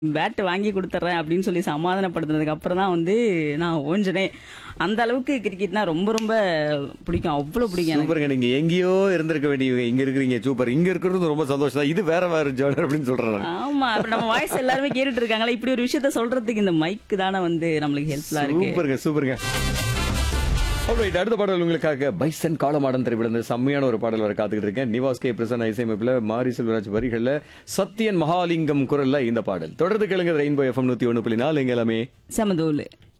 bad வாங்கி கொடுத்துட்றேன் அப்படின்னு சொல்லி சமாதானப்படுத்துனதுக்கு அப்புறம் தான் வந்து நான் ஓஞ்சினேன் அந்த அளவுக்கு கிரிக்கெட்னா ரொம்ப ரொம்ப பிடிக்கும் அவ்வளோ பிடிக்கும் எனக்கு சூப்பருங்க நீங்க எங்கேயோ இருந்திருக்க வேண்டியவங்க இங்க இருக்கிறீங்க சூப்பர் இங்க இருக்கிறது ரொம்ப சந்தோஷம் தான் இது வேற வேற ஜானர் அப்படின்னு சொல்றேன் ஆமா இப்ப நம்ம வாய்ஸ் எல்லாருமே கேட்டுட்டு இருக்காங்களா இப்படி ஒரு விஷயத்த சொல்றதுக்கு இந்த மைக் தானே வந்து நம்மளுக்கு ஹெல்ப்ஃபுல்லா இருக்கு சூப்பருங்க சூப்பருங்க Alright, அடுத்த பாடல் உங்களுக்காக பைசன் காலமாடன் திரைப்படம் செம்மையான ஒரு பாடல் வர காத்துக்கிட்டு இருக்கேன் நிவாஸ் கே பிரசன் இசையமைப்புல மாரி செல்வராஜ் வரிகள்ல சத்யன் மகாலிங்கம் குரல்ல இந்த பாடல் தொடர்ந்து கேளுங்க ரெயின்போ எஃப்எம் நூத்தி ஒண்ணு புள்ளி நாலு எங்க எல்லாமே சமதூள்